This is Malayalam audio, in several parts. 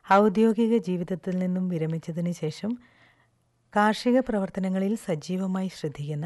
ഔദ്യോഗിക ജീവിതത്തിൽ നിന്നും വിരമിച്ചതിന് ശേഷം കാർഷിക പ്രവർത്തനങ്ങളിൽ സജീവമായി ശ്രദ്ധിക്കുന്ന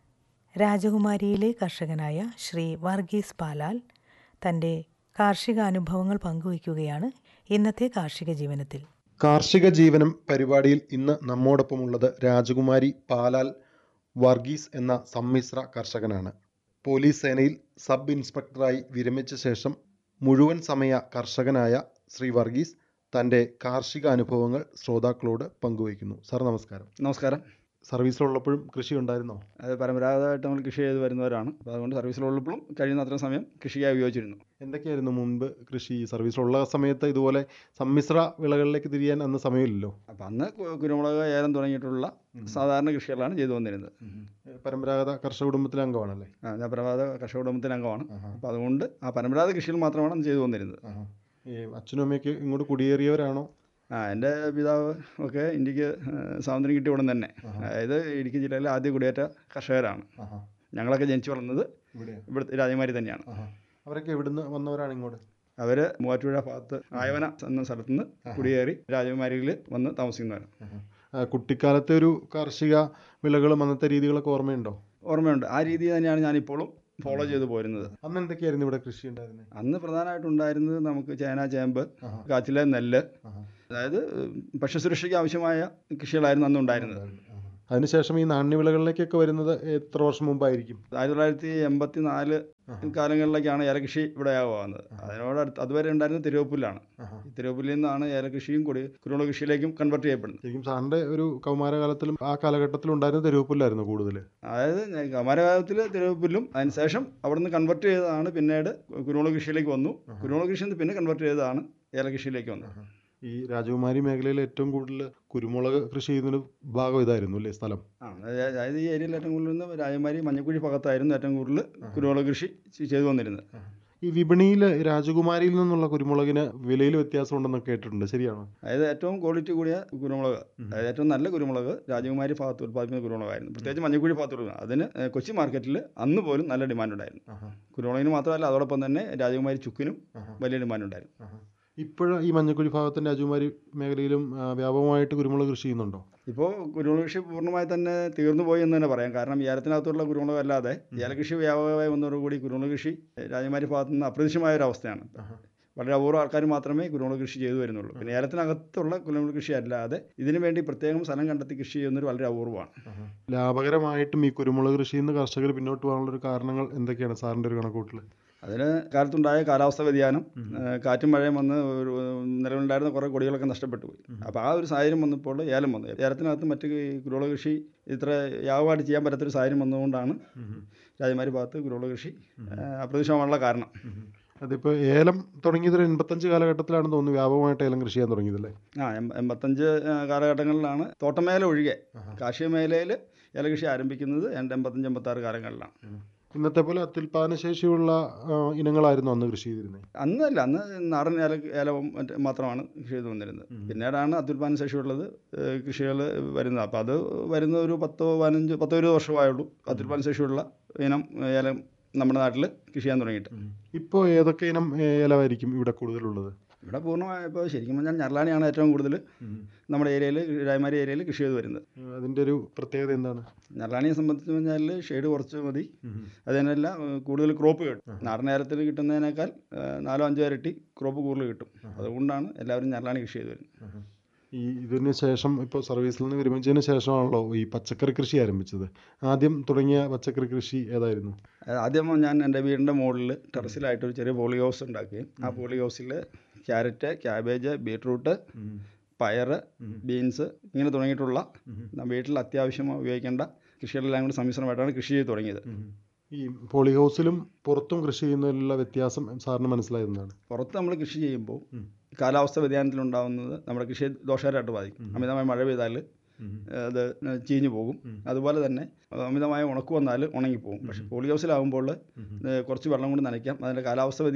രാജകുമാരിയിലെ കർഷകനായ ശ്രീ വർഗീസ് പാലാൽ തൻ്റെ കാർഷിക അനുഭവങ്ങൾ പങ്കുവയ്ക്കുകയാണ് ഇന്നത്തെ കാർഷിക ജീവനത്തിൽ കാർഷിക ജീവനം പരിപാടിയിൽ ഇന്ന് നമ്മോടൊപ്പമുള്ളത് രാജകുമാരി പാലാൽ വർഗീസ് എന്ന സമ്മിശ്ര കർഷകനാണ് പോലീസ് സേനയിൽ സബ് ഇൻസ്പെക്ടറായി വിരമിച്ച ശേഷം മുഴുവൻ സമയ കർഷകനായ ശ്രീ വർഗീസ് തൻ്റെ കാർഷിക അനുഭവങ്ങൾ ശ്രോതാക്കളോട് പങ്കുവയ്ക്കുന്നു സാർ നമസ്കാരം നമസ്കാരം സർവീസിലുള്ളപ്പോഴും കൃഷി ഉണ്ടായിരുന്നോ അത് പരമ്പരാഗതമായിട്ട് നമ്മൾ കൃഷി ചെയ്ത് വരുന്നവരാണ് അപ്പോൾ അതുകൊണ്ട് സർവീസിലുള്ളപ്പോഴും കഴിയുന്ന അത്രയും സമയം കൃഷിക്കായി ഉപയോഗിച്ചിരുന്നു എന്തൊക്കെയായിരുന്നു മുൻപ് കൃഷി സർവീസിലുള്ള സമയത്ത് ഇതുപോലെ സമ്മിശ്ര വിളകളിലേക്ക് തിരിയാൻ അന്ന് സമയമില്ലല്ലോ അപ്പോൾ അന്ന് കു- കുരുമുളക് ഏലം തുടങ്ങിയിട്ടുള്ള സാധാരണ കൃഷികളാണ് ചെയ്തു വന്നിരുന്നത് പരമ്പരാഗത കർഷക കുടുംബത്തിലെ അംഗമാണല്ലേ ആ, ഞാൻ പരമ്പരാഗത കർഷക കുടുംബത്തിൻ്റെ അംഗമാണ് ആഹാ. അപ്പോൾ അതുകൊണ്ട് ആ പരമ്പരാഗത കൃഷികൾ മാത്രമാണ് അന്ന് ചെയ്തു വന്നിരുന്നത് ആഹാ. ഈ അച്ഛനും അമ്മയൊക്കെ ഇങ്ങോട്ട് കുടിയേറിയവരാണോ ആ എൻ്റെ പിതാവ് ഒക്കെ ഇന്ത്യക്ക് ആ, സ്വാതന്ത്ര്യം കിട്ടിയ ഉടൻ തന്നെ അതായത് ഇടുക്കി ജില്ലയിലെ ആദ്യ കുടിയേറ്റ കർഷകരാണ് ആഹാ. ഞങ്ങളൊക്കെ ജനിച്ചു വളർന്നത് ഇവിടെയാ ഇവിടുത്തെ രാജകുമാരി തന്നെയാണ് ആഹാ. അവരൊക്കെ എവിടുന്ന് വന്നവരാണ് ഇങ്ങോട്ട് അവർ മൂവാറ്റുപുഴ ഭാഗത്ത് ആയവന എന്ന സ്ഥലത്തുനിന്ന് കുടിയേറി രാജകുമാരിയിൽ വന്ന് താമസിക്കുന്നവരാണ് ആഹാ. ആ, കുട്ടിക്കാലത്തെ ഒരു കാർഷിക വിളകളും അന്നത്തെ രീതികളൊക്കെ ഓർമ്മയുണ്ടോ ഓർമ്മയുണ്ട് ആ രീതി തന്നെയാണ് ഞാനിപ്പോഴും ഫോളോ ചെയ്തു പോരുന്നത് അന്ന് എന്തൊക്കെയായിരുന്നു ഇവിടെ കൃഷി ഉണ്ടായിരുന്നത് അന്ന് പ്രധാനമായിട്ടുണ്ടായിരുന്നത് നമുക്ക് ചേന ചേമ്പ് ആഹാ. കാച്ചിലെ നെല്ല് ആഹാ. അതായത് ഭക്ഷ്യസുരക്ഷയ്ക്ക് ആവശ്യമായ കൃഷികളായിരുന്നു അന്ന് ഉണ്ടായിരുന്നത് ആഹാ. അതിനുശേഷം ഈ നാണ്യവിളകളിലേക്കൊക്കെ വരുന്നത് എത്ര വർഷം മുമ്പായിരിക്കും ആയിരത്തി തൊള്ളായിരത്തി എൺപത്തി നാല് കാലങ്ങളിലേക്കാണ് ഏലകൃഷി ഇവിടെ ആവുന്നത് അതിനോട് അടുത്ത് അതുവരെ ഉണ്ടായിരുന്നത് തിരുവപ്പുല്ലാണ് ആഹാ. ഈ തിരുവപ്പുല്ലിൽ നിന്നാണ് ഏലകൃഷിയും കുടി കുരുമുളക് കൃഷിയിലേക്കും കൺവെർട്ട് ചെയ്യപ്പെടുന്നത് ശരിക്കും സാറിന്റെ ഒരു കൗമാരകാലത്തിലും ആ കാലഘട്ടത്തിലും ഉണ്ടായിരുന്ന തെരുവപ്പുല്ലായിരുന്നു കൂടുതൽ അതായത് കമാരകാലത്തിൽ തിരുവപ്പുല്ലും അതിനുശേഷം അവിടുന്ന് കൺവെർട്ട് ചെയ്തതാണ് പിന്നീട് കുരുമുളക് കൃഷിയിലേക്ക് വന്നു കുരുമുളക് കൃഷിയിൽ നിന്ന് പിന്നെ കൺവെർട്ട് ചെയ്തതാണ് ഏലകൃഷിയിലേക്ക് വന്നത് ഈ രാജകുമാരി മേഖലയിൽ ഏറ്റവും കൂടുതൽ കുരുമുളക് കൃഷി ചെയ്യുന്നൊരു ഭാഗം ഇതായിരുന്നു അല്ലേ സ്ഥലം ആ അതായത് അതായത് ഈ ഏരിയയിൽ ഏറ്റവും കൂടുതൽ നിന്ന് രാജകുമാരി മഞ്ഞക്കുഴി ഭാഗത്തായിരുന്നു ഏറ്റവും കൂടുതൽ കുരുമുളക് കൃഷി ചെ- ചെയ്തു വന്നിരുന്നത് ഈ വിപണിയിൽ രാജകുമാരിയിൽ നിന്നുള്ള കുരുമുളകിന് വിലയിൽ വ്യത്യാസം ഉണ്ടെന്നൊക്കെ കേട്ടിട്ടുണ്ട് ശരിയാണോ അതായത് ഏറ്റവും ക്വാളിറ്റി കൂടിയ കുരുമുളക് അതായത് ഏറ്റവും നല്ല കുരുമുളക് രാജകുമാരി ഭാഗത്ത് ഉൽപ്പാദിപ്പിക്കുന്ന കുരുമുളകായിരുന്നു പ്രത്യേകിച്ച് മഞ്ഞക്കുഴി ഭാഗത്ത് ഉള്ള അതിന് ഏഹ്, കൊച്ചി മാർക്കറ്റിൽ അന്ന് പോലും നല്ല ഡിമാൻഡ് ഉണ്ടായിരുന്നു ആഹാ. കുരുമുളകിന് മാത്രമല്ല അതോടൊപ്പം തന്നെ രാജകുമാരി ചുക്കിനും ആഹാ. വലിയ ഡിമാൻഡ് ഉണ്ടായിരുന്നു ആഹാ. ഇപ്പോഴും ഈ മഞ്ഞക്കുഴി ഭാഗത്തിന്റെ രാജകുമാരി മേഖലയിലും ആ, വ്യാപകമായിട്ട് കുരുമുളക് കൃഷി ചെയ്യുന്നുണ്ടോ ഇപ്പോൾ കുരുമുളക് കൃഷി പൂർണ്ണമായി തന്നെ തീർന്നു പോയി എന്ന് തന്നെ പറയാം കാരണം ഏലത്തിനകത്തുള്ള കുരുമുളക് അല്ലാതെ ഏലകൃഷി വ്യാപകമായി വന്നതോടുകൂടി കുരുമുളക് കൃഷി രാജകുമാരി ഭാഗത്ത് നിന്ന് അപ്രതീക്ഷിതമായ ഒരു അവസ്ഥയാണ് വളരെ അപൂർവ ആൾക്കാർ മാത്രമേ കുരുമുളക് കൃഷി ചെയ്തു വരുന്നുള്ളൂ പിന്നെ ഏലത്തിനകത്തുള്ള കുരുമുളക് കൃഷി അല്ലാതെ ഇതിനു വേണ്ടി പ്രത്യേകം സ്ഥലം കണ്ടെത്തി കൃഷി ചെയ്യുന്നത് വളരെ അപൂർവമാണ് ലാഭകരമായിട്ടും ഈ കുരുമുളക് കൃഷിയിൽ നിന്ന് കർഷകർ പിന്നോട്ട് പോകാനുള്ള ഒരു കാരണങ്ങൾ എന്തൊക്കെയാണ് സാറിന്റെ ഒരു കണക്കൂട്ടിൽ അതിന് കാലത്തുണ്ടായ കാലാവസ്ഥ വ്യതിയാനം ഏഹ് കാറ്റും മഴയും വന്ന് ഒരു നിലവിലുണ്ടായിരുന്ന കുറേ കൊടികളൊക്കെ നഷ്ടപ്പെട്ടു പോയി അപ്പോൾ ആ ഒരു സാഹചര്യം വന്നപ്പോൾ ഏലം വന്നു ഏലത്തിനകത്ത് മറ്റ് ഈ കുരുമുളക് കൃഷി ഇത്ര യാഗമായിട്ട് ചെയ്യാൻ പറ്റാത്തൊരു സാഹചര്യം വന്നതുകൊണ്ടാണ് രാജമാരി ഭാഗത്ത് കുരുമുളക് കൃഷി ഏഹ് അപ്രതീക്ഷിതമായുള്ള കാരണം അതിപ്പോ ഏലം തുടങ്ങിയത് ഒരു എൺപത്തഞ്ച് കാലഘട്ടത്തിലാണെന്ന് തോന്നുന്നു വ്യാപകമായിട്ട് ഏലം കൃഷി ചെയ്യാൻ തുടങ്ങിയതല്ലേ ആ എൺപ- എൺപത്തഞ്ച് ഏഹ് കാലഘട്ടങ്ങളിലാണ് തോട്ടമേഖല ഒഴികെ കാർഷിക മേഖലയിൽ ഏലകൃഷി ആരംഭിക്കുന്നത് എൻ്റെ എൺപത്തഞ്ച് എൺപത്താറ് കാലങ്ങളിലാണ് ഇന്നത്തെ പോലെ അത്യുൽപാദന ശേഷിയുള്ള ആ, ഇനങ്ങളായിരുന്നു അന്ന് കൃഷി ചെയ്തിരുന്നത് അന്നല്ല അന്ന് നാടൻ ഏല ഏലവും മറ്റ് മാത്രമാണ് കൃഷി ചെയ്ത് വന്നിരുന്നത് പിന്നീടാണ് അത്യുൽപാദന ശേഷിയുള്ളത് കൃഷികൾ വരുന്നത് അപ്പോൾ അത് വരുന്ന ഒരു പത്തോ പതിനഞ്ച് പത്തോ ഇരുപത് വർഷമായുള്ളൂ അത്യുൽപാദന ശേഷിയുള്ള ഇനം ഏലം നമ്മുടെ നാട്ടിൽ കൃഷി ചെയ്യാൻ തുടങ്ങിയിട്ട് ഇപ്പോൾ ഏതൊക്കെ ഇനം ഏലമായിരിക്കും ഇവിടെ കൂടുതലുള്ളത് ഇവിടെ പൂർണ്ണമായി ഇപ്പോൾ ശരിക്കും പറഞ്ഞാൽ ഞരലാണിയാണ് ഏറ്റവും കൂടുതൽ നമ്മുടെ ഏരിയയിൽ രാജമാരി ഏരിയയിൽ കൃഷി ചെയ്ത് വരുന്നത് അതിന്റെ ഒരു പ്രത്യേകത എന്താണ് ഞരലാണിയെ സംബന്ധിച്ച് പറഞ്ഞാൽ ഷെയ്ഡ് കുറച്ച് മതി അതിനല്ല ഏഹ്, കൂടുതൽ ക്രോപ്പ് കിട്ടും നാടൻ നേരത്തിൽ കിട്ടുന്നതിനേക്കാൾ ഏഹ്, നാലോ അഞ്ചോ ഇരട്ടി ക്രോപ്പ് കൂടുതൽ കിട്ടും അതുകൊണ്ടാണ് എല്ലാവരും ഞരലാണി കൃഷി ചെയ്ത് വരുന്നത് ഈ ഇതിന് ശേഷം ഇപ്പോൾ സർവീസിൽ നിന്ന് വിരമിച്ചതിന് ശേഷമാണല്ലോ ഈ പച്ചക്കറി കൃഷി ആരംഭിച്ചത് ആദ്യം തുടങ്ങിയ പച്ചക്കറി കൃഷി ഏതായിരുന്നു അതായത് ആദ്യം ഞാൻ എൻ്റെ വീടിൻ്റെ മുകളിൽ ടെറസിലായിട്ട് ഒരു ചെറിയ പോളി ഹൗസ് ഉണ്ടാക്കുകയും ആ പോളി ഹൗസിൽ ക്യാരറ്റ് ക്യാബേജ് ബീട്രൂട്ട് പയറ് ബീൻസ് ഇങ്ങനെ തുടങ്ങിയിട്ടുള്ള ന- വീട്ടിൽ അത്യാവശ്യം ഉപയോഗിക്കേണ്ട കൃഷികളെല്ലാം കൂടി സമ്മിശ്രമായിട്ടാണ് കൃഷി ചെയ്ത് തുടങ്ങിയത് ഈ പോളി ഹൗസിലും പുറത്തും കൃഷി ചെയ്യുന്നതിലുള്ള വ്യത്യാസം സാറിന് മനസ്സിലായതാണ് പുറത്ത് നമ്മൾ കൃഷി ചെയ്യുമ്പോൾ കാലാവസ്ഥ വ്യതിയാനത്തിലുണ്ടാകുന്നത് നമ്മുടെ കൃഷിയെ ദോഷകരമായിട്ട് ബാധിക്കും അമിതമായ മഴ പെയ്താൽ അത് ചീഞ്ഞു പോകും അതുപോലെ തന്നെ അമിതമായ ഉണക്ക് വന്നാൽ ഉണങ്ങിപ്പോകും പക്ഷേ പോളി ഹൗസിലാകുമ്പോൾ കുറച്ച് വെള്ളം കൊണ്ട് നനയ്ക്കാം അതിൻ്റെ കാലാവസ്ഥ വ്യതിയാനം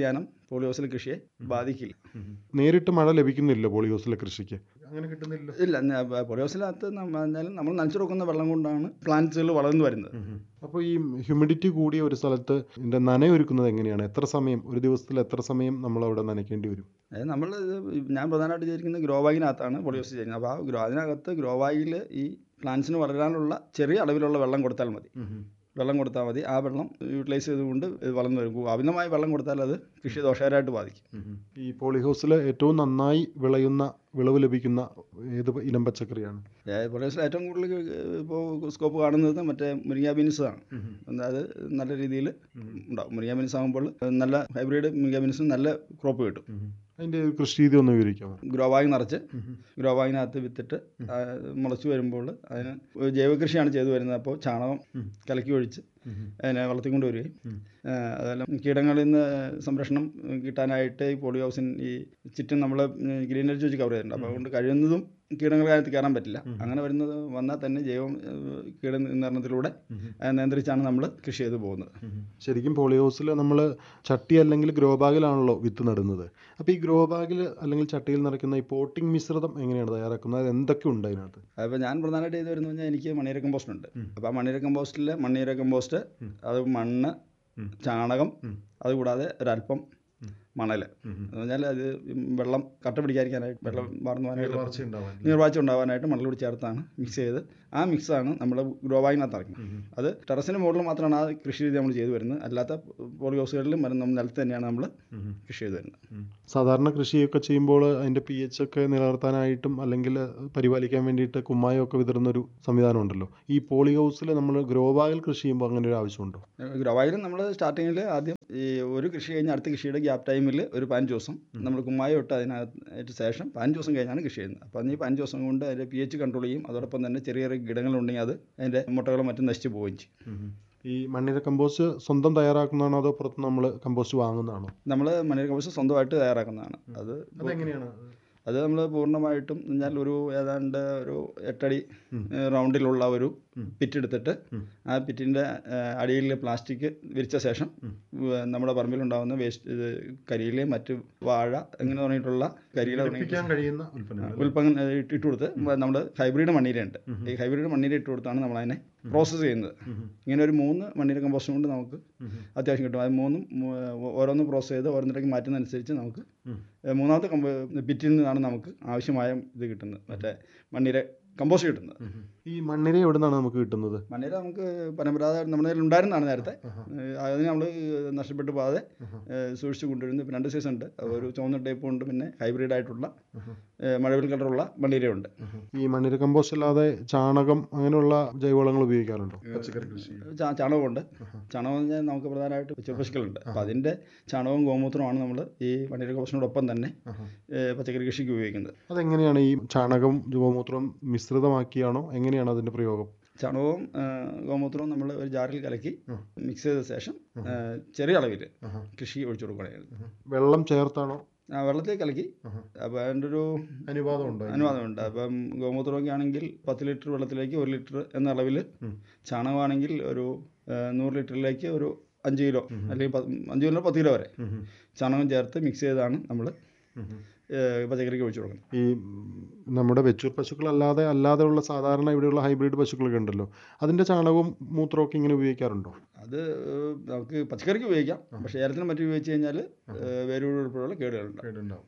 പോളിയോസിലെ കൃഷിയെ ബാധിക്കില്ല നേരിട്ട് മഴ ലഭിക്കുന്നില്ല പോളിയോസിലെ കൃഷിക്ക് അങ്ങനെ കിട്ടുന്നില്ല ഇല്ല പൊളിയോസിനകത്ത് എന്നാലും നമ്മൾ നനച്ചു കൊടുക്കുന്ന വെള്ളം കൊണ്ടാണ് പ്ലാന്റ്സുകൾ വളർന്നു വരുന്നത് അപ്പോൾ ഈ ഹ്യൂമിഡിറ്റി കൂടിയ ഒരു സ്ഥലത്ത് ഇതിൻ്റെ നനയൊരുക്കുന്നത് എങ്ങനെയാണ് എത്ര സമയം ഒരു ദിവസത്തിൽ എത്ര സമയം നമ്മൾ അവിടെ നനയ്ക്കേണ്ടി വരും അതായത് നമ്മൾ ഞാൻ പ്രധാനമായിട്ട് ചെയ്തിരിക്കുന്നത് ഗ്രോ ബാഗിനകത്താണ് പൊളിയോസ് ചെയ്യുന്നത് അപ്പോൾ ആ ഗ്രോ അതിനകത്ത് ഗ്രോ ബാഗിൽ ഈ പ്ലാന്റ്സിന് വളരാനുള്ള ചെറിയ അളവിലുള്ള വെള്ളം കൊടുത്താൽ മതി വെള്ളം കൊടുത്താൽ മതി ആ വെള്ളം യൂട്ടിലൈസ് ചെയ്തുകൊണ്ട് ഇത് വളർന്നു വരും അമിതമായി വെള്ളം കൊടുത്താൽ അത് കൃഷി ദോഷകരമായിട്ട് ബാധിക്കും ഈ പോളിഹൗസിൽ ഏറ്റവും നന്നായി വിളയുന്ന വിളവ് ലഭിക്കുന്ന ഏത് ഇനം പച്ചക്കറിയാണ് പൊളിയോസിൽ ഏറ്റവും കൂടുതൽ ഇപ്പോൾ സ്കോപ്പ് കാണുന്നത് മറ്റേ മുരിങ്ങ ബീൻസ് ആണ് അത് നല്ല രീതിയിൽ ഉണ്ടാവും മുരിങ്ങ ബീൻസ് ആകുമ്പോൾ നല്ല ഹൈബ്രിഡ് മുരിങ്ങ ബീൻസിന് നല്ല ക്രോപ്പ് കിട്ടും അതിൻ്റെ കൃഷി രീതി ഒന്ന് വിവരിക്കാമോ ഗ്രോ ബാഗ് നിറച്ച് ഗ്രോ ബാഗിനകത്ത് വിത്തിട്ട് ആ, മുളച്ച് വരുമ്പോൾ അതിന് ഒരു ജൈവ കൃഷിയാണ് ചെയ്തു വരുന്നത് അപ്പോൾ ചാണകം കലക്കി ഒഴിച്ച് അതിനെ വളർത്തിക്കൊണ്ട് വരികയും ആ, അതെല്ലാം കീടങ്ങളിൽ നിന്ന് സംരക്ഷണം കിട്ടാനായിട്ട് ഈ പോളി ഹൗസിൻ ഈ ചുറ്റും നമ്മൾ ഗ്രീനറി വെച്ച് കവർ ചെയ്തിട്ടുണ്ട് അപ്പോൾ അതുകൊണ്ട് കഴിയുന്നതും കീടങ്ങൾക്കകത്ത് കയറാൻ പറ്റില്ല അങ്ങനെ വരുന്നത് വന്നാൽ തന്നെ ജൈവ ഏഹ്, കീട നിയന്ത്രണത്തിലൂടെ അത് നിയന്ത്രിച്ചാണ് നമ്മൾ കൃഷി ചെയ്ത് പോകുന്നത് ശരിക്കും പോളിഹൗസിൽ നമ്മൾ ചട്ടി അല്ലെങ്കിൽ ഗ്രോ ബാഗിലാണല്ലോ വിത്ത് നടുന്നത് അപ്പോൾ ഈ ഗ്രോ ബാഗിൽ അല്ലെങ്കിൽ ചട്ടിയിൽ നിറയ്ക്കുന്ന ഈ പോട്ടിംഗ് മിശ്രിതം എങ്ങനെയാണ് തയ്യാറാക്കുന്നത് അത് എന്തൊക്കെ ഉണ്ട് അതിനകത്ത് അപ്പോൾ ഞാൻ പ്രധാനമായിട്ട് ചെയ്ത് വരുന്നത് പറഞ്ഞാൽ എനിക്ക് മണ്ണീര കമ്പോസ്റ്റ് ഉണ്ട് അപ്പോൾ ആ മണ്ണീര കമ്പോസ്റ്റിൽ മണ്ണീര കമ്പോസ്റ്റ് അത് മണ്ണ് ചാണകം അതുകൂടാതെ ഒരല്പം മണൽ എന്ന് പറഞ്ഞാൽ അത് വെള്ളം കട്ട പിടിക്കാതിരിക്കാനായിട്ട് വെള്ളം വാർന്നു പോകാനായിട്ട് നീർവാഴ്ച ഉണ്ടാവാനായിട്ട് മണൽ കൂടി ചേർത്താണ് മിക്സ് ചെയ്ത് ആ മിക്സാണ് നമ്മൾ ഗ്രോ ബാഗിനകത്ത് ഇറക്കുന്നത് അത് ടെറസിന് മുകളിൽ മാത്രമാണ് ആ കൃഷി രീതി നമ്മൾ ചെയ്തു വരുന്നത് അല്ലാത്ത പോളി ഹൗസുകളിലും മരം നമ്മൾ നിലത്ത് തന്നെയാണ് നമ്മൾ കൃഷി ചെയ്തു വരുന്നത് സാധാരണ കൃഷിയൊക്കെ ചെയ്യുമ്പോൾ അതിൻ്റെ പി എച്ച് ഒക്കെ നിലനിർത്താനായിട്ടും അല്ലെങ്കിൽ പരിപാലിക്കാൻ വേണ്ടിയിട്ട് കുമ്മായമൊക്കെ വിതറുന്ന ഒരു സംവിധാനം ഉണ്ടല്ലോ ഈ പോളി ഹൗസിൽ നമ്മൾ ഗ്രോ ബാഗിൽ കൃഷി ചെയ്യുമ്പോൾ അങ്ങനെ ഒരു ആവശ്യമുണ്ടോ ഗ്രോ ബാഗിലും നമ്മൾ സ്റ്റാർട്ടിങ്ങിൽ ആദ്യം ഈ ഒരു കൃഷി കഴിഞ്ഞ് അടുത്ത കൃഷിയുടെ ഗ്യാപ്പ് ടൈമിൽ ഒരു പതിനഞ്ച് ദിവസം നമ്മൾ കുമ്മായം ഇട്ട് അതിനകത്ത് ശേഷം പതിനഞ്ച് ദിവസം കഴിഞ്ഞാണ് കൃഷി ചെയ്യുന്നത് അപ്പോൾ അന്ന് ഈ പതിനഞ്ച് ദിവസം കൊണ്ട് അതിൻ്റെ പി എച്ച് കൺട്രോൾ ചെയ്യും അതോടൊപ്പം തന്നെ ചെറിയ ചെറിയ കീടങ്ങളുണ്ടെങ്കിൽ അത് അതിൻ്റെ മുട്ടകളും മറ്റും നശിച്ചു പോവുകയും ചെയ്യും ഈ മണ്ണിര കമ്പോസ്റ്റ് സ്വന്തം തയ്യാറാക്കുന്നതാണോ അതോ പുറത്ത് നമ്മൾ കമ്പോസ്റ്റ് വാങ്ങുന്നതാണോ നമ്മൾ മണ്ണിര കമ്പോസ്റ്റ് സ്വന്തമായിട്ട് തയ്യാറാക്കുന്നതാണ് അത് അതെങ്ങനെയാണ് അത് നമ്മൾ പൂർണ്ണമായിട്ടും എന്നാൽ ഒരു ഏതാണ്ട് ഒരു എട്ടടി ഏഹ്, റൗണ്ടിലുള്ള ഒരു പിറ്റ് എടുത്തിട്ട് ആ പിറ്റിൻ്റെ അടിയിൽ പ്ലാസ്റ്റിക് വിരിച്ച ശേഷം ഏഹ്, നമ്മുടെ പറമ്പിലുണ്ടാകുന്ന വേസ്റ്റ് ഇത് കരിയില മറ്റ് വാഴ അങ്ങനെ തുടങ്ങിയിട്ടുള്ള കരിയില തുടങ്ങി കഴിയുന്ന ഉൽപ്പന്നങ്ങൾ ഉൽപ്പന്നം ഏഹ്, ഇട്ട് ഇട്ട് കൊടുത്ത് നമ്മൾ ഹൈബ്രിഡ് മണ്ണീരയുണ്ട് ഈ ഹൈബ്രിഡ് മണ്ണീര ഇട്ട് കൊടുത്താണ് നമ്മൾ അതിനെ പ്രോസസ്സ് ചെയ്യുന്നത് ഇങ്ങനെ ഒരു മൂന്ന് മണ്ണീര കമ്പോസ്റ്റ് കൊണ്ട് നമുക്ക് അത്യാവശ്യം കിട്ടും അത് മൂന്നും മൂ- ഓരോന്ന് പ്രോസസ്സ് ചെയ്ത് ഓരോന്നിലേക്ക് മാറ്റുന്നതനുസരിച്ച് നമുക്ക് ഏഹ്, മൂന്നാമത്തെ കമ്പ പിറ്റിൽ നിന്നാണ് നമുക്ക് ആവശ്യമായ ഇത് കിട്ടുന്നത് മറ്റേ മണ്ണീര കമ്പോസ്റ്റ് കിട്ടുന്നത് ഈ മണ്ണിര എവിടെ നിന്നാണ് നമുക്ക് കിട്ടുന്നത് മണ്ണീര നമുക്ക് പരമ്പരാഗത നമ്മുടെ കയ്യിൽ ഉണ്ടായിരുന്നതാണ് നേരത്തെ ഏഹ്, അതിന് നമ്മൾ നഷ്ടപ്പെട്ടു പോകാതെ ഏഹ്, സൂക്ഷിച്ച് കൊണ്ടുവരുന്നു ഇപ്പം രണ്ട് സൈസ് ഉണ്ട് ഒരു ചുവന്ന ടൈപ്പ് ഉണ്ട് പിന്നെ ഹൈബ്രിഡ് ആയിട്ടുള്ള ഏഹ്, മഴവിൽ കളറുള്ള മണ്ണീരയുണ്ട് ഈ മണ്ണിര കമ്പോസ്റ്റ് അല്ലാതെ ചാണകം അങ്ങനെയുള്ള ജൈവവളങ്ങൾ ഉപയോഗിക്കാറുണ്ടോ പച്ചക്കറി കൃഷി ചാ- ചാണകമുണ്ട് ചാണകം എന്ന് പറഞ്ഞാൽ നമുക്ക് പ്രധാനമായിട്ട് ചെറുപശുക്കളുണ്ട് അപ്പോൾ അതിൻ്റെ ചാണകവും ഗോമൂത്രമാണ് നമ്മൾ ഈ മണ്ണിര കമ്പോസ്റ്റിനോടൊപ്പം തന്നെ ഏഹ്, പച്ചക്കറി കൃഷിക്ക് ഉപയോഗിക്കുന്നത് അതെങ്ങനെയാണ് ഈ ചാണകവും ഗോമൂത്രവും മിശ്രിതമാക്കിയാണോ എങ്ങനെയാണ് അതിൻ്റെ പ്രയോഗം ചാണകവും ഏഹ്, ഗോമൂത്രവും നമ്മൾ ഒരു ജാറിൽ കലക്കി മിക്സ് ചെയ്ത ശേഷം ഏഹ്, ചെറിയ അളവിൽ കൃഷി ഒഴിച്ചു കൊടുക്കുകയാണ് വെള്ളം ചേർത്താണോ ആ വെള്ളത്തിൽ കലക്കി അപ്പോൾ അതിൻ്റെ ഒരു അനുപാതം ഉണ്ടോ അനുവാദമുണ്ട് അപ്പം ഗോമൂത്രമൊക്കെ ആണെങ്കിൽ പത്ത് ലിറ്റർ വെള്ളത്തിലേക്ക് ഒരു ലിറ്റർ എന്ന അളവിൽ ചാണകമാണെങ്കിൽ ഒരു ഏഹ്, നൂറ് ലിറ്ററിലേക്ക് ഒരു അഞ്ച് കിലോ അല്ലെങ്കിൽ പത്ത് അഞ്ച് കിലോ പത്ത് കിലോ വരെ ചാണകം ചേർത്ത് മിക്സ് ചെയ്താണ് നമ്മൾ പച്ചക്കറിക്ക് ഒഴിച്ചു കൊടുക്കുന്നത് ഈ ഉം, നമ്മുടെ വെച്ചൂർ പശുക്കളല്ലാതെ അല്ലാതെയുള്ള സാധാരണ ഇവിടെയുള്ള ഹൈബ്രിഡ് പശുക്കളൊക്കെ ഉണ്ടല്ലോ അതിൻ്റെ ചാണകവും മൂത്രമൊക്കെ ഇങ്ങനെ ഉപയോഗിക്കാറുണ്ടോ അത് ഏഹ്, നമുക്ക് പച്ചക്കറിക്ക് ഉപയോഗിക്കാം പക്ഷേ ഏലത്തിന് മറ്റും ഉപയോഗിച്ച് കഴിഞ്ഞാൽ വേരോട് ഉൾപ്പെടെയുള്ള കേടുകളുണ്ട്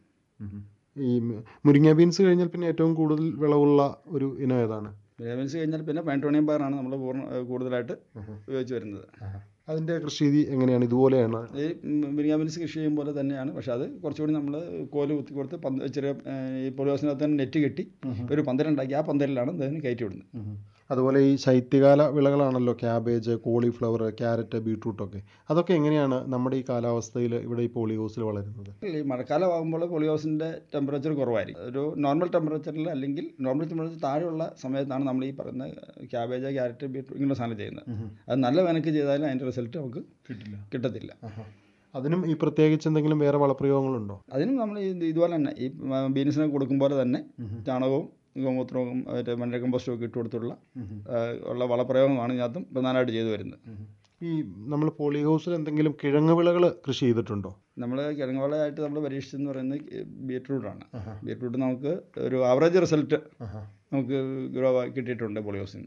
ഈ മ- മുരിങ്ങ ബീൻസ് കഴിഞ്ഞാൽ പിന്നെ ഏറ്റവും കൂടുതൽ വിളവുള്ള ഒരു ഇനം ഏതാണ് വേവൻസ് കഴിഞ്ഞാൽ പിന്നെ പാൻറ്റോണിയം പയറാണ് നമ്മൾ പൂർണ്ണ ഏഹ്, കൂടുതലായിട്ട് ഉപയോഗിച്ച് വരുന്നത് അതിൻ്റെ കൃഷി രീതി എങ്ങനെയാണ് ഇതുപോലെയാണ് ഈ മിരിങ്ങാമിൻസ് കൃഷി ചെയ്യും പോലെ തന്നെയാണ് പക്ഷേ അത് കുറച്ചുകൂടി നമ്മൾ കോല് കുത്തി കൊടുത്ത് പന്ത് ചെറിയ ഏഹ്, ഈ പൊളിയോസിനകത്ത് തന്നെ നെറ്റ് കെട്ടി ഒരു പന്തലുണ്ടാക്കി ആ പന്തലിലാണ് ഇതിന് കയറ്റി വിടുന്നത് അതുപോലെ ഈ ശൈത്യകാല വിളകളാണല്ലോ ക്യാബേജ് കോളിഫ്ലവർ ക്യാരറ്റ് ബീട്രൂട്ടൊക്കെ അതൊക്കെ എങ്ങനെയാണ് നമ്മുടെ ഈ കാലാവസ്ഥയിൽ ഇവിടെ ഈ പോളിഹൗസിൽ വളരുന്നത് ഈ മഴക്കാലം ആകുമ്പോൾ പൊളിയോസിൻ്റെ ടെമ്പറേച്ചർ കുറവായിരിക്കും ഒരു നോർമൽ ടെമ്പറേച്ചറിൽ അല്ലെങ്കിൽ നോർമൽ ടെമ്പറേച്ചർ താഴെയുള്ള സമയത്താണ് നമ്മൾ ഈ പറയുന്ന ക്യാബേജ് ക്യാരറ്റ് ബീട്രൂട്ട് ഇങ്ങനെയുള്ള സാധനം ചെയ്യുന്നത് അത് നല്ല വേനൽക്ക് ചെയ്താലും അതിൻ്റെ റിസൾട്ട് നമുക്ക് കിട്ടില്ല കിട്ടത്തില്ല അതിനും ഈ പ്രത്യേകിച്ച് എന്തെങ്കിലും വേറെ വളപ്രയോഗങ്ങളുണ്ടോ അതിനും നമ്മൾ ഇത് ഇതുപോലെ തന്നെ ഈ ബീൻസിനെ കൊടുക്കും പോലെ തന്നെ ചാണകവും ഗോമൂത്രവും മറ്റേ മണ്ണിര കമ്പോസ്റ്റും ഒക്കെ ഇട്ട് കൊടുത്തുള്ള ആ, ഉള്ള വളപ്രയോഗമാണ് ഇതിനകത്തും പ്രധാനമായിട്ട് ചെയ്തു വരുന്നത് ഈ നമ്മൾ പോളി ഹൗസിൽ എന്തെങ്കിലും കിഴങ്ങ് വിളകൾ കൃഷി ചെയ്തിട്ടുണ്ടോ നമ്മൾ കിഴങ്ങുവളമായിട്ട് നമ്മൾ പരീക്ഷിച്ചെന്ന് പറയുന്നത് ബീറ്റ്റൂട്ടാണ് ബീറ്റ്റൂട്ട് നമുക്ക് ഒരു ആവറേജ് റിസൾട്ട് നമുക്ക് ഗ്രോ കിട്ടിയിട്ടുണ്ട് പോളിയോസിന്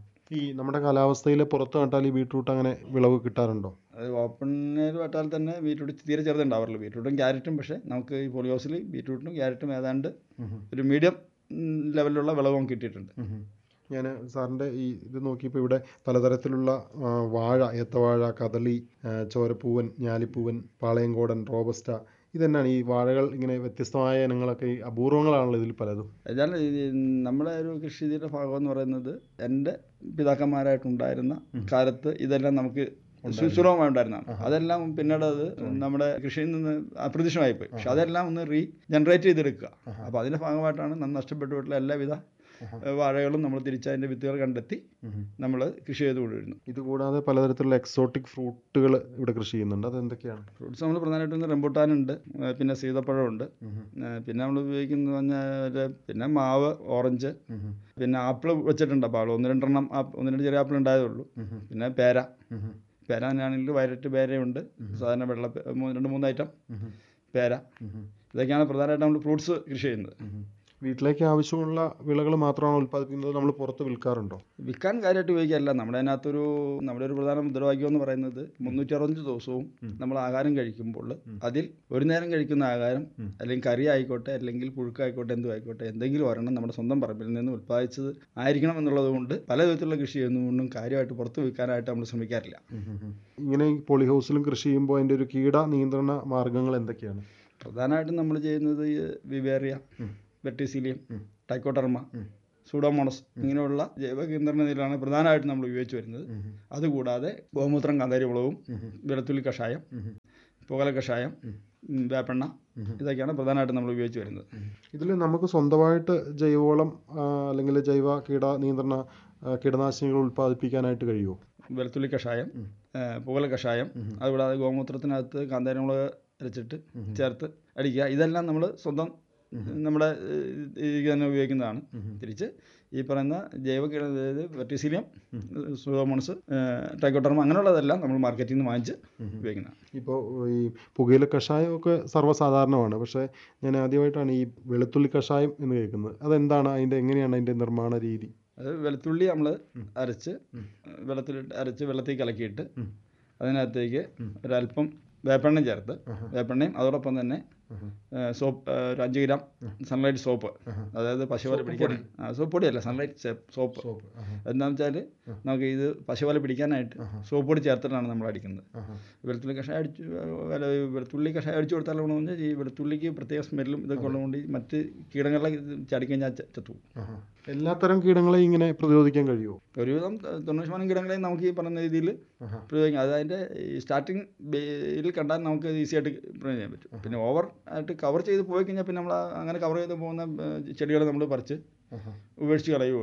ഈ നമ്മുടെ കാലാവസ്ഥയിൽ പുറത്ത് നട്ടാൽ ഈ ബീട്രൂട്ട് അങ്ങനെ വിളവ് കിട്ടാറുണ്ടോ അത് ഓപ്പണിൽ വെട്ടാൽ തന്നെ ബീറ്റ്റൂട്ട് തീരെ ചെറുതുണ്ടാവാറുള്ളൂ ബീറ്റ്റൂട്ടും ക്യാരറ്റും പക്ഷേ നമുക്ക് ഈ പോളിയോസിൽ ബീറ്റ്റൂട്ടും ക്യാരറ്റും ഏതാണ്ട് ഒരു മീഡിയം ലെവലിലുള്ള വിളവ് നമുക്ക് കിട്ടിയിട്ടുണ്ട് ഞാൻ സാറിൻ്റെ ഈ ഇത് നോക്കിയപ്പോൾ ഇവിടെ പലതരത്തിലുള്ള ആ, വാഴ ഏത്തവാഴ കദളി ആ, ചോരപ്പൂവൻ ഞാലിപ്പൂവൻ പാളയംകോടൻ റോബസ്റ്റ ഇതന്നെയാണ് ഈ വാഴകൾ ഇങ്ങനെ വ്യത്യസ്തമായ ഇനങ്ങളൊക്കെ ഈ അപൂർവങ്ങളാണല്ലോ ഇതിൽ പലതും എന്നാൽ ഈ നമ്മുടെ ഒരു കൃഷി രീതിയുടെ ഭാഗം എന്ന് പറയുന്നത് എൻ്റെ പിതാക്കന്മാരായിട്ടുണ്ടായിരുന്ന കാലത്ത് ഇതെല്ലാം നമുക്ക് സു- സുലഭമായി ഉണ്ടായിരുന്നതാണ് അതെല്ലാം പിന്നീട് അത് നമ്മുടെ കൃഷിയിൽ നിന്ന് അപ്രത്യക്ഷമായി പോയി പക്ഷെ അതെല്ലാം ഒന്ന് റീ ജനറേറ്റ് ചെയ്തെടുക്കുക അപ്പോൾ അതിൻ്റെ ഭാഗമായിട്ടാണ് നമ്മൾ നഷ്ടപ്പെട്ടു പോയിട്ടുള്ള എല്ലാവിധ ഏഹ്, വാഴകളും നമ്മൾ തിരിച്ചതിൻ്റെ വിത്തുകൾ കണ്ടെത്തി നമ്മൾ കൃഷി ചെയ്തുകൊണ്ടിരുന്നു ഇത് കൂടാതെ പലതരത്തിലുള്ള എക്സോട്ടിക് ഫ്രൂട്ടുകൾ ഇവിടെ കൃഷി ചെയ്യുന്നുണ്ട് അത് എന്തൊക്കെയാണ് ഫ്രൂട്ട്സ് നമ്മൾ പ്രധാനമായിട്ടും റംബുട്ടാനുണ്ട് ഏഹ്, പിന്നെ സീതപ്പഴമുണ്ട് ഏഹ്, പിന്നെ നമ്മൾ ഉപയോഗിക്കുന്നത് പറഞ്ഞാൽ പിന്നെ മാവ് ഓറഞ്ച് പിന്നെ ആപ്പിൾ വെച്ചിട്ടുണ്ട് അപ്പോൾ ഒന്ന് രണ്ടെണ്ണം ആപ്പ് ഒന്ന് രണ്ട് ചെറിയ ആപ്പിൾ ഉണ്ടായതേ ഉള്ളൂ പിന്നെ പേര പേര തന്നെയാണെങ്കിൽ വയലറ്റ് പേരയുണ്ട് സാധാരണ വെള്ള പേ- മൂന്ന് രണ്ട് മൂന്ന് ഐറ്റം പേര ഇതൊക്കെയാണ് പ്രധാനമായിട്ട് നമ്മൾ ഫ്രൂട്ട്സ് കൃഷി ചെയ്യുന്നത് വീട്ടിലേക്ക് ആവശ്യമുള്ള വിളകൾ മാത്രമാണ് ഉൽപ്പാദിപ്പിക്കുന്നത് നമ്മൾ പുറത്ത് വിൽക്കാറുണ്ടോ വിൽക്കാൻ കാര്യമായിട്ട് ഉപയോഗിക്കാറില്ല നമ്മുടെ അതിനകത്തൊരു നമ്മുടെ ഒരു പ്രധാന മുദ്രാവാക്യം എന്ന് പറയുന്നത് മുന്നൂറ്റി അറുപത്തഞ്ച് ദിവസവും നമ്മൾ ആഹാരം കഴിക്കുമ്പോൾ അതിൽ ഒരു നേരം കഴിക്കുന്ന ആഹാരം അല്ലെങ്കിൽ കറി ആയിക്കോട്ടെ അല്ലെങ്കിൽ പുഴുക്കായിക്കോട്ടെ എന്തും ആയിക്കോട്ടെ എന്തെങ്കിലും ഒരെണ്ണം നമ്മുടെ സ്വന്തം പറമ്പിൽ നിന്ന് ഉൽപ്പാദിച്ചത് ആയിരിക്കണം എന്നുള്ളത് കൊണ്ട് പല വിധത്തിലുള്ള കൃഷി ചെയ്യുന്നതുകൊണ്ടും കാര്യമായിട്ട് പുറത്ത് വിൽക്കാനായിട്ട് നമ്മൾ ശ്രമിക്കാറില്ല ഇങ്ങനെ ഈ പോളി ഹൗസിലും കൃഷി ചെയ്യുമ്പോൾ അതിൻ്റെ ഒരു കീട നിയന്ത്രണ മാർഗങ്ങൾ എന്തൊക്കെയാണ് പ്രധാനമായിട്ടും നമ്മൾ ചെയ്യുന്നത് ഈ വിവേറിയ വെട്ടിസീലിയം ടൈക്കോട്ടർമ സൂഡോമോണസ് ഇങ്ങനെയുള്ള ജൈവ നിയന്ത്രണത്തിലാണ് പ്രധാനമായിട്ടും നമ്മൾ ഉപയോഗിച്ച് വരുന്നത് അതുകൂടാതെ ഗോമൂത്രം കാന്താരിമുളകും വെളുത്തുള്ളി കഷായം പുകല കഷായം ഉം, വേപ്പെണ്ണ ഇതൊക്കെയാണ് പ്രധാനമായിട്ടും നമ്മൾ ഉപയോഗിച്ച് വരുന്നത് ഇതിൽ നമുക്ക് സ്വന്തമായിട്ട് ജൈവവളം ആ, അല്ലെങ്കിൽ ജൈവ കീട നിയന്ത്രണ ആ, കീടനാശിനികൾ ഉൽപ്പാദിപ്പിക്കാനായിട്ട് കഴിയുമോ വെളുത്തുള്ളി കഷായം ഏ, പുകല കഷായം അതുകൂടാതെ ഗോമൂത്രത്തിനകത്ത് കാന്താരിമുളക് അരച്ചിട്ട് ചേർത്ത് അടിക്കുക ഇതെല്ലാം നമ്മൾ സ്വന്തം നമ്മുടെ ഇത് തന്നെ ഉപയോഗിക്കുന്നതാണ് തിരിച്ച് ഈ പറയുന്ന ജൈവ കീട അതായത് വെർട്ടിസീലിയം സൂഡോമോണസ് ടൈക്കോട്ടർമ അങ്ങനെയുള്ളതെല്ലാം നമ്മൾ മാർക്കറ്റിൽ നിന്ന് വാങ്ങിച്ച് ഉപയോഗിക്കുന്നതാണ് ഇപ്പോൾ ഈ പുകയില കഷായമൊക്കെ സർവ്വസാധാരണമാണ് പക്ഷേ ഞാൻ ആദ്യമായിട്ടാണ് ഈ വെളുത്തുള്ളി കഷായം എന്ന് കേൾക്കുന്നത് അതെന്താണ് അതിൻ്റെ എങ്ങനെയാണ് അതിൻ്റെ നിർമ്മാണ രീതി അത് വെളുത്തുള്ളി നമ്മൾ അരച്ച് വെള്ളത്തിലിട്ട് അരച്ച് വെള്ളത്തിൽ കലക്കിയിട്ട് അതിനകത്തേക്ക് ഒരല്പം വേപ്പെണ്ണ ചേർത്ത് വേപ്പെണ്ണയും അതോടൊപ്പം തന്നെ സോപ്പ് ഒരു അഞ്ച് ഗ്രാം സൺലൈറ്റ് സോപ്പ് അതായത് പശുവല പിടിക്കാൻ സോപ്പ് പൊടിയല്ല സൺലൈറ്റ് സോപ്പ് എന്താണെന്ന് വെച്ചാൽ നമുക്ക് ഇത് പശുവല പിടിക്കാനായിട്ട് സോപ്പ് പൊടി ചേർത്തിട്ടാണ് നമ്മൾ അടിക്കുന്നത് വെളുത്തുള്ളി കഷായം അടിച്ച് അല്ല, ഈ വെളുത്തുള്ളി കഷായം അടിച്ചു കൊടുത്താൽ ഗുണമെന്ന് പറഞ്ഞാൽ ഈ വെളുത്തുള്ളിക്ക് പ്രത്യേക സ്മെല്ലും ഇതൊക്കെ ഉള്ളതുകൊണ്ട് ഈ മറ്റ് കീടങ്ങളെ ഇത് ചാടിക്കഴിഞ്ഞാൽ ച- ചത്തുപോകും എല്ലാത്തരം കീടങ്ങളെയും ഇങ്ങനെ പ്രതിരോധിക്കാൻ കഴിയുമോ ഒരുവിധം ത- തൊണ്ണൂറ് ശതമാനം കീടങ്ങളെയും നമുക്ക് ഈ പറഞ്ഞ രീതിയിൽ പ്രയോഗിക്കാം അത് അതിൻ്റെ സ്റ്റാർട്ടിങ് ബേയിൽ കണ്ടാൽ നമുക്ക് ഈസി ആയിട്ട് പ്രയോജനം ചെയ്യാൻ പറ്റും പിന്നെ ഓവർ ആയിട്ട് കവർ ചെയ്ത് പോയി കഴിഞ്ഞാൽ പിന്നെ നമ്മൾ അങ്ങനെ കവർ ചെയ്ത് പോകുന്ന ചെടികൾ നമ്മൾ പറിച്ച് ഉപേക്ഷിച്ച് കളയുകയുള്ളൂ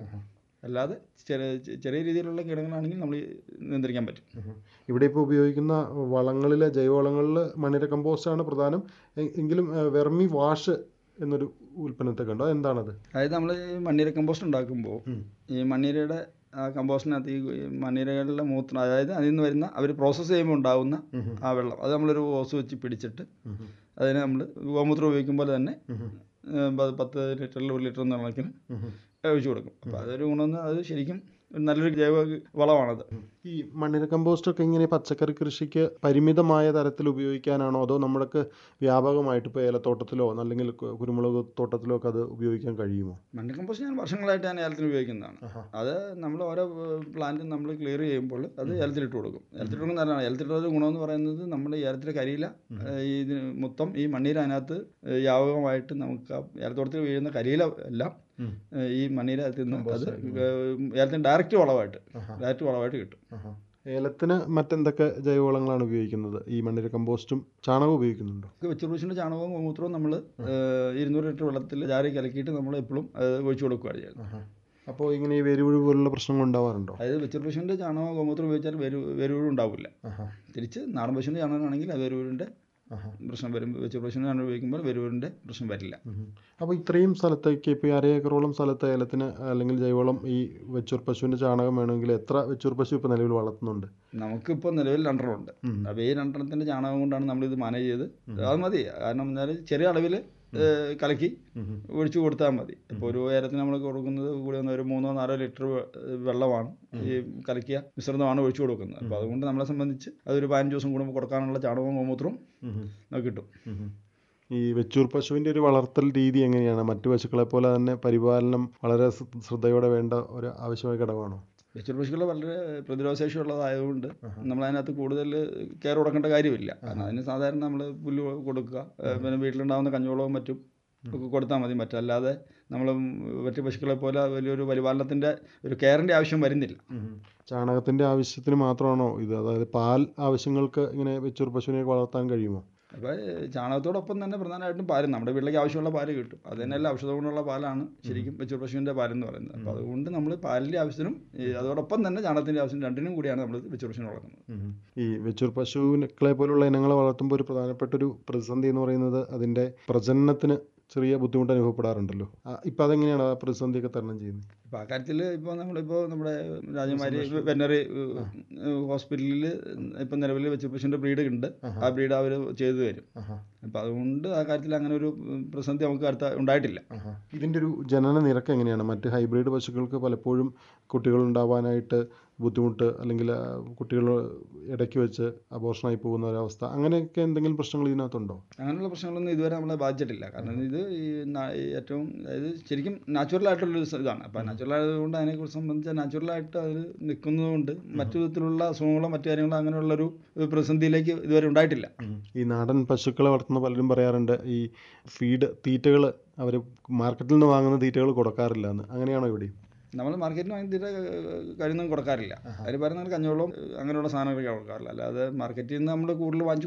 അല്ലാതെ ചെറിയ ചെറിയ രീതിയിലുള്ള കീടങ്ങളാണെങ്കിൽ നമ്മൾ നിയന്ത്രിക്കാൻ പറ്റും ഇവിടെ ഇപ്പോൾ ഉപയോഗിക്കുന്ന വളങ്ങളിൽ ജൈവവളങ്ങളിൽ മണ്ണിര കമ്പോസ്റ്റാണ് പ്രധാനം എ- എങ്കിലും ആ, വെർമി വാഷ് എന്നൊരു ഉൽപ്പന്നത്തെ കണ്ടോ എന്താണത് അതായത് നമ്മൾ ഈ മണ്ണീര കമ്പോസ്റ്റ് ഉണ്ടാക്കുമ്പോൾ ഈ മണ്ണീരയുടെ ആ കമ്പോസ്റ്റിനകത്ത് ഈ മണ്ണീരകളുടെ മൂത്രം അതായത് അതിൽ നിന്ന് വരുന്ന അവർ പ്രോസസ്സ് ചെയ്യുമ്പോൾ ഉണ്ടാകുന്ന ആ വെള്ളം അത് നമ്മളൊരു ഓസ് വെച്ച് പിടിച്ചിട്ട് അതിനെ നമ്മൾ ഗോമൂത്രം ഉപയോഗിക്കുമ്പോൾ തന്നെ ഏഹ് പ- പത്ത് ലിറ്ററിൽ ഒരു ലിറ്റർ എന്ന കണക്കിന് ഒഴിച്ചു കൊടുക്കും അപ്പോൾ അതൊരു ഗുണമെന്ന് അത് ശരിക്കും ഒരു നല്ലൊരു ജൈവ വളമാണത് ഈ മണ്ണിര കമ്പോസ്റ്റ് ഒക്കെ ഇങ്ങനെ പച്ചക്കറി കൃഷിക്ക് പരിമിതമായ തരത്തിൽ ഉപയോഗിക്കാനാണോ അതോ നമ്മൾക്ക് വ്യാപകമായിട്ട് ഇപ്പോൾ ഏലത്തോട്ടത്തിലോ അല്ലെങ്കിൽ കു- കുരുമുളക് തോട്ടത്തിലോ ഒക്കെ അത് ഉപയോഗിക്കാൻ കഴിയുമോ മണ്ണ് കമ്പോസ്റ്റ് ഞാൻ വർഷങ്ങളായിട്ട് ഞാൻ ഏലത്തിന് ഉപയോഗിക്കുന്നതാണ് അത് നമ്മൾ ഓരോ പ്ലാന്റും നമ്മൾ ക്ലിയർ ചെയ്യുമ്പോൾ അത് ഏലത്തിലിട്ട് കൊടുക്കും ഏലത്തിലിട്ട് കൊടുക്കുന്ന നല്ലതാണ് ഏലത്തിലിട്ടൊരു ഗുണമെന്ന് പറയുന്നത് നമ്മുടെ ഏലത്തിലെ കരിയില ഏഹ് ഇത് മൊത്തം ഈ മണ്ണീര അതിനകത്ത് ഏഹ് വ്യാപകമായിട്ട് നമുക്ക് ആ ഏലത്തോട്ടത്തിൽ വീഴുന്ന കരിയില എല്ലാം ഏഹ് ഈ മണ്ണീര തിന്ന് അത് ഏലത്തിന് ഡയറക്റ്റ് വളമായിട്ട് ഡയറക്റ്റ് വളമായിട്ട് കിട്ടും ഏലത്തിന് മറ്റെന്തൊക്കെ ജൈവവളങ്ങളാണ് ഉപയോഗിക്കുന്നത് ഈ മണ്ണിര കമ്പോസ്റ്റും ചാണകം ഉപയോഗിക്കുന്നുണ്ടോ വെച്ചുപൂശിൻ്റെ ചാണകവും ഗോമൂത്രവും നമ്മൾ ഇരുന്നൂറ് ലിറ്റർ വെള്ളത്തിൽ ജാരി കലക്കിയിട്ട് നമ്മൾ എപ്പോഴും ഒഴിച്ചു കൊടുക്കുകയാണ് ചെയ്യുന്നത് അപ്പോൾ ഇങ്ങനെ ഈ വേരുപുഴു പോലുള്ള പ്രശ്നങ്ങൾ ഉണ്ടാവാറുണ്ടോ അതായത് വെച്ചൂർ പശുവിൻ്റെ ചാണകവും ഗോമൂത്രം ഉപയോഗിച്ചാൽ വേരു വേരുവീഴും ഉണ്ടാവില്ല തിരിച്ച് നാടൻ പശുവിൻ്റെ ചാണകമാണെങ്കിൽ അത് വേരുവീഴിൻ്റെ പ്രശ്നം വരും വെച്ച് പശുവിനാണ് ഉപയോഗിക്കുമ്പോൾ വരുവിൻ്റെ പ്രശ്നം വരില്ല അപ്പോൾ ഇത്രയും സ്ഥലത്തേക്ക് ഇപ്പോൾ ഈ അര ഏക്കറോളം സ്ഥലത്ത് ഏലത്തിന് അല്ലെങ്കിൽ ജൈവവളം ഈ വെച്ചൂർ പശുവിൻ്റെ ചാണകം വേണമെങ്കിൽ എത്ര വെച്ചൂർ പശു ഇപ്പോൾ നിലവിൽ വളർത്തുന്നുണ്ട് നമുക്കിപ്പോൾ നിലവിൽ രണ്ടെണ്ണമുണ്ട് അപ്പോൾ ഈ രണ്ടെണ്ണത്തിൻ്റെ ചാണകം കൊണ്ടാണ് നമ്മളിത് മാനേജ് ചെയ്ത് അത് മതി കാരണം എന്നാൽ ചെറിയ അളവിൽ കലക്കി ഒഴിച്ചു കൊടുത്താൽ മതി ഇപ്പോൾ ഒരു ഉയരത്തിന് നമ്മൾ കൊടുക്കുന്നത് കൂടി വന്ന ഒരു മൂന്നോ നാലോ ലിറ്റർ വെള്ളമാണ് ഈ കലക്കിയ മിശ്രിതമാണ് ഒഴിച്ചു കൊടുക്കുന്നത് അപ്പോൾ അതുകൊണ്ട് നമ്മളെ സംബന്ധിച്ച് അതൊരു പതിനഞ്ച് ദിവസം കൂടുമ്പോൾ കൊടുക്കാനുള്ള ചാണകവും ഗോമൂത്രവും നമുക്ക് കിട്ടും ഈ വെച്ചൂർ പശുവിൻ്റെ ഒരു വളർത്തൽ രീതി എങ്ങനെയാണ് മറ്റു പശുക്കളെ പോലെ തന്നെ പരിപാലനം വളരെ ശ്ര- ശ്രദ്ധയോടെ വേണ്ട ഒരു ആവശ്യമായ ഘടകമാണോ വെച്ചൂർ പശുക്കൾ വളരെ പ്രതിരോധശേഷി ഉള്ളതായതുകൊണ്ട് നമ്മൾ അതിനകത്ത് കൂടുതൽ കെയർ കൊടുക്കേണ്ട കാര്യമില്ല കാരണം അതിന് സാധാരണ നമ്മൾ പുല്ല് കൊടുക്കുക ഏഹ് പിന്നെ വീട്ടിലുണ്ടാകുന്ന കഞ്ഞോളവും മറ്റും ഒക്കെ കൊടുത്താൽ മതി മറ്റല്ലാതെ നമ്മൾ മറ്റു പശുക്കളെ പോലെ വലിയൊരു പരിപാലനത്തിൻ്റെ ഒരു കെയറിൻ്റെ ആവശ്യം വരുന്നില്ല ചാണകത്തിൻ്റെ ആവശ്യത്തിന് മാത്രമാണോ ഇത് അതായത് പാൽ ആവശ്യങ്ങൾക്ക് ഇങ്ങനെ വെച്ചൂർ പശുവിനെ വളർത്താൻ കഴിയുമോ അപ്പോൾ ചാണകത്തോടൊപ്പം തന്നെ പ്രധാനമായിട്ടും പാല് നമ്മുടെ വീട്ടിലേക്ക് ആവശ്യമുള്ള പാല് കിട്ടും അത് തന്നെയല്ല ഔഷധ ഗുണമുള്ള പാലാണ് ശരിക്കും വെച്ചൂർ പശുവിൻ്റെ പാലെന്ന് പറയുന്നത് അപ്പോൾ അതുകൊണ്ട് നമ്മൾ പാലിൻ്റെ ആവശ്യത്തിനും ഈ അതോടൊപ്പം തന്നെ ചാണകത്തിൻ്റെ ആവശ്യം രണ്ടിനും കൂടിയാണ് നമ്മൾ വെച്ചൂർ പശുവിനെ വളർത്തുന്നത് ഈ വെച്ചൂർ പശുക്കളെ പോലുള്ള ഇനങ്ങളെ വളർത്തുമ്പോൾ ഒരു പ്രധാനപ്പെട്ട ഒരു പ്രതിസന്ധി എന്ന് പറയുന്നത് അതിൻ്റെ പ്രജനനത്തിന് ചെറിയ ബുദ്ധിമുട്ട് അനുഭവപ്പെടാറുണ്ടല്ലോ ആ, ഇപ്പം അതെങ്ങനെയാണ് ആ പ്രതിസന്ധിയൊക്കെ തരണം ചെയ്യുന്നത് ഇപ്പോൾ ആ കാര്യത്തിൽ ഇപ്പോൾ നമ്മളിപ്പോൾ നമ്മുടെ രാജകുമാരി വെറ്റനറി ഹോസ്പിറ്റലിൽ ഇപ്പം നിലവിൽ വെച്ച് പശുവിൻ്റെ ബ്രീഡ് ഉണ്ട് ആ ബ്രീഡ് അവർ ചെയ്തു തരും അപ്പോൾ അതുകൊണ്ട് ആ കാര്യത്തിൽ അങ്ങനെ ഒരു ഉം, പ്രതിസന്ധി നമുക്ക് അടുത്ത ഉണ്ടായിട്ടില്ല ഇതിൻ്റെ ഒരു ജനന നിരക്ക് എങ്ങനെയാണ് മറ്റ് ഹൈബ്രിഡ് പശുക്കൾക്ക് പലപ്പോഴും കുട്ടികൾ ഉണ്ടാവാനായിട്ട് ബുദ്ധിമുട്ട് അല്ലെങ്കിൽ ആ, കുട്ടികൾ ഇടയ്ക്ക് വെച്ച് അബോർഷനായി പോകുന്ന ഒരവസ്ഥ അങ്ങനെയൊക്കെ എന്തെങ്കിലും പ്രശ്നങ്ങൾ ഇതിനകത്തുണ്ടോ അങ്ങനെയുള്ള പ്രശ്നങ്ങളൊന്നും ഇതുവരെ നമ്മളെ ബാധിച്ചിട്ടില്ല കാരണം ഇത് ഈ നാ- ഈ ഏറ്റവും അതായത് ശരിക്കും നാച്ചുറൽ ആയിട്ടുള്ളൊരു സ- ഇതാണ് അപ്പോൾ നാച്ചുറൽ ആയതുകൊണ്ട് അതിനെക്കുറിച്ച് സംബന്ധിച്ച് നാച്ചുറലായിട്ട് അതിൽ നിൽക്കുന്നതുകൊണ്ട് മറ്റു വിധത്തിലുള്ള അസുഖങ്ങളോ മറ്റു കാര്യങ്ങളോ അങ്ങനെയുള്ളൊരു പ്രതിസന്ധിയിലേക്ക് ഇതുവരെ ഉണ്ടായിട്ടില്ല ഈ നാടൻ പശുക്കളെ വളർത്തുന്ന പലരും പറയാറുണ്ട് ഈ ഫീഡ് തീറ്റകൾ അവർ മാർക്കറ്റിൽ നിന്ന് വാങ്ങുന്ന തീറ്റകൾ കൊടുക്കാറില്ല എന്ന് അങ്ങനെയാണോ ഇവിടെയും നമ്മൾ മാർക്കറ്റിൽ വാങ്ങി തീരെ കഴിയൊന്നും കൊടുക്കാറില്ല അതിന് പറയുന്ന കഞ്ഞോളവും അങ്ങനെയുള്ള സാധനങ്ങളൊക്കെ കൊടുക്കാറില്ല അല്ലാതെ മാർക്കറ്റിൽ നിന്ന് നമ്മൾ കൂടുതൽ വാങ്ങിച്ച്